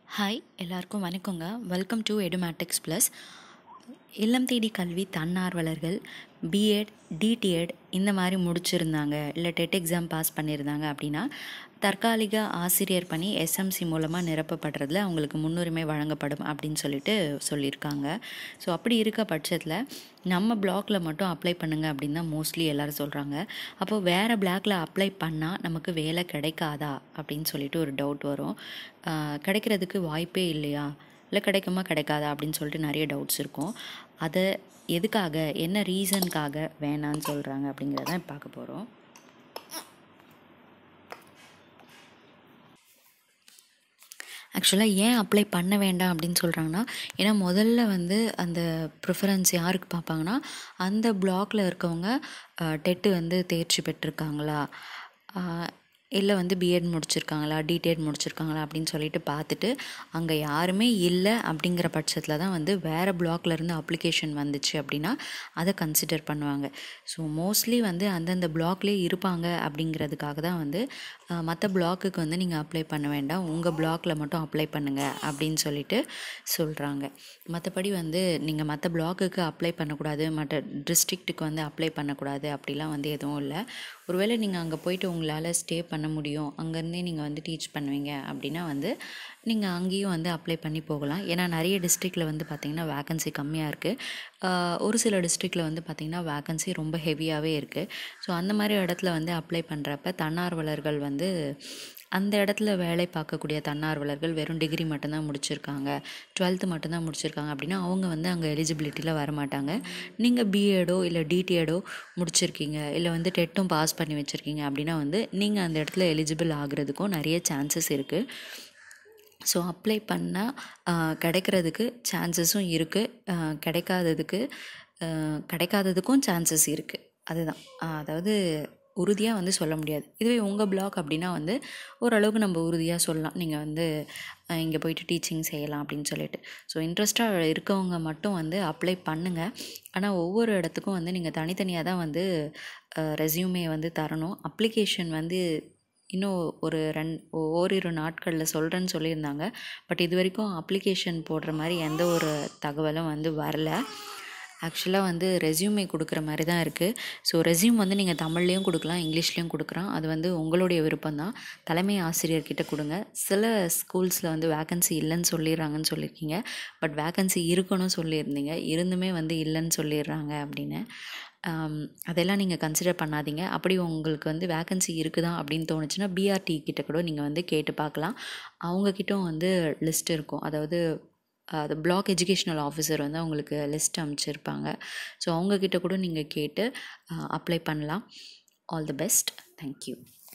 hi எல்லாருக்கும் வணக்கங்க welcome to Edumatics plus இல்லம் தேடி கல்வி தன்னார்வலர்கள் பிஎட் டிடிஎட் இந்த மாதிரி முடிச்சிருந்தாங்க இல்லை டெட் எக்ஸாம் பாஸ் பண்ணியிருந்தாங்க அப்படின்னா தற்காலிக ஆசிரியர் பணி எஸ்எம்சி மூலமாக நிரப்பப்படுறதுல அவங்களுக்கு முன்னுரிமை வழங்கப்படும் அப்படின்னு சொல்லிட்டு சொல்லியிருக்காங்க ஸோ அப்படி இருக்க பட்சத்தில் நம்ம பிளாக்ல மட்டும் அப்ளை பண்ணுங்க அப்படின்னு தான் மோஸ்ட்லி எல்லோரும் சொல்கிறாங்க அப்போ வேறு பிளாக்ல அப்ளை பண்ணால் நமக்கு வேலை கிடைக்காதா அப்படின்னு சொல்லிட்டு ஒரு டவுட் வரும் ஆஹ் கிடைக்கிறதுக்கு வாய்ப்பே இல்லையா இல்லை கிடைக்குமா கிடைக்காதா அப்படின்னு சொல்லிட்டு நிறைய டவுட்ஸ் இருக்கும் அதை எதுக்காக என்ன ரீசனுக்காக வேணான்னு சொல்கிறாங்க அப்படிங்கிறத பார்க்க போகிறோம் ஆக்சுவலாக ஏன் அப்ளை பண்ண வேண்டாம் அப்படின்னு சொல்கிறாங்கன்னா ஏன்னா முதல்ல வந்து அந்த ப்ரிஃபரன்ஸ் யாருக்கு பார்ப்பாங்கன்னா அந்த பிளாக்ல இருக்கவங்க டெட்டு வந்து தேர்ச்சி பெற்றிருக்காங்களா இல்லை வந்து பிஎட் முடிச்சிருக்காங்களா டிடெட் முடிச்சிருக்காங்களா அப்படின்னு சொல்லிட்டு பார்த்துட்டு அங்கே யாருமே இல்லை அப்படிங்கிற பட்சத்தில் தான் வந்து வேறு இருந்து அப்ளிகேஷன் வந்துச்சு அப்படின்னா அதை கன்சிடர் பண்ணுவாங்க ஸோ மோஸ்ட்லி வந்து அந்தந்த பிளாக்லேயே இருப்பாங்க அப்படிங்கிறதுக்காக தான் வந்து மற்ற பிளாக்குக்கு வந்து நீங்கள் அப்ளை பண்ண வேண்டாம் உங்கள் பிளாக்ல மட்டும் அப்ளை பண்ணுங்கள் அப்படின்னு சொல்லிட்டு சொல்கிறாங்க மற்றபடி வந்து நீங்கள் மற்ற பிளாக்குக்கு அப்ளை பண்ணக்கூடாது மற்ற டிஸ்ட்ரிக்ட்டுக்கு வந்து அப்ளை பண்ணக்கூடாது அப்படிலாம் வந்து எதுவும் இல்லை ஒருவேளை நீங்கள் அங்கே போயிட்டு உங்களால் ஸ்டே பண்ண முடியும் அங்கேருந்தே நீங்கள் வந்து டீச் பண்ணுவீங்க அப்படின்னா வந்து நீங்கள் அங்கேயும் வந்து அப்ளை பண்ணி போகலாம் ஏன்னா நிறைய டிஸ்ட்ரிக்டில் வந்து பார்த்திங்கன்னா வேக்கன்சி கம்மியாக இருக்குது ஒரு சில டிஸ்ட்ரிக்டில் வந்து பார்த்திங்கன்னா வேக்கன்சி ரொம்ப ஹெவியாகவே இருக்குது ஸோ அந்த மாதிரி இடத்துல வந்து அப்ளை பண்ணுறப்ப தன்னார்வலர்கள் வந்து அந்த இடத்துல வேலை பார்க்கக்கூடிய தன்னார்வலர்கள் வெறும் டிகிரி மட்டும்தான் முடிச்சிருக்காங்க டுவெல்த்து மட்டும்தான் முடிச்சிருக்காங்க அப்படின்னா அவங்க வந்து அங்கே எலிஜிபிலிட்டியில் வரமாட்டாங்க நீங்கள் பிஎடோ இல்லை டிடிஎடோ முடிச்சிருக்கீங்க இல்லை வந்து டெட்டும் பாஸ் பண்ணி வச்சுருக்கீங்க அப்படின்னா வந்து நீங்கள் அந்த இடத்துல எலிஜிபிள் ஆகுறதுக்கும் நிறைய சான்சஸ் இருக்குது ஸோ அப்ளை பண்ணால் கிடைக்கிறதுக்கு சான்சஸும் இருக்குது கிடைக்காததுக்கு கிடைக்காததுக்கும் சான்சஸ் இருக்குது அதுதான் அதாவது உறுதியாக வந்து சொல்ல முடியாது இதுவே உங்கள் பிளாக் அப்படின்னா வந்து ஓரளவுக்கு நம்ம உறுதியாக சொல்லலாம் நீங்கள் வந்து இங்கே போயிட்டு டீச்சிங் செய்யலாம் அப்படின்னு சொல்லிட்டு ஸோ இன்ட்ரெஸ்ட்டாக இருக்கவங்க மட்டும் வந்து அப்ளை பண்ணுங்கள் ஆனால் ஒவ்வொரு இடத்துக்கும் வந்து நீங்கள் தனித்தனியாக தான் வந்து ரெஸ்யூமே வந்து தரணும் அப்ளிகேஷன் வந்து இன்னும் ஒரு ரெண் ஓரிரு நாட்களில் சொல்கிறேன்னு சொல்லியிருந்தாங்க பட் இது வரைக்கும் அப்ளிகேஷன் போடுற மாதிரி எந்த ஒரு தகவலும் வந்து வரல ஆக்சுவலாக வந்து ரெஸ்யூமே கொடுக்குற மாதிரி தான் இருக்குது ஸோ ரெஸ்யூம் வந்து நீங்கள் தமிழ்லேயும் கொடுக்கலாம் இங்கிலீஷ்லேயும் கொடுக்குறோம் அது வந்து உங்களுடைய விருப்பம் தான் தலைமை ஆசிரியர்கிட்ட கொடுங்க சில ஸ்கூல்ஸில் வந்து வேக்கன்சி இல்லைன்னு சொல்லிடுறாங்கன்னு சொல்லியிருக்கீங்க பட் வேக்கன்சி இருக்குன்னு சொல்லியிருந்தீங்க இருந்துமே வந்து இல்லைன்னு சொல்லிடுறாங்க அப்படின்னு அதெல்லாம் நீங்கள் கன்சிடர் பண்ணாதீங்க அப்படி உங்களுக்கு வந்து வேக்கன்சி இருக்குதா அப்படின்னு தோணுச்சுன்னா பிஆர்டி கிட்ட கூட நீங்கள் வந்து கேட்டு பார்க்கலாம் அவங்கக்கிட்டும் வந்து லிஸ்ட் இருக்கும் அதாவது அது பிளாக் எஜுகேஷ்னல் ஆஃபீஸர் வந்து அவங்களுக்கு லிஸ்ட் அமைச்சிருப்பாங்க ஸோ அவங்கக்கிட்ட கூட நீங்கள் கேட்டு அப்ளை பண்ணலாம் ஆல் தி பெஸ்ட் தேங்க்யூ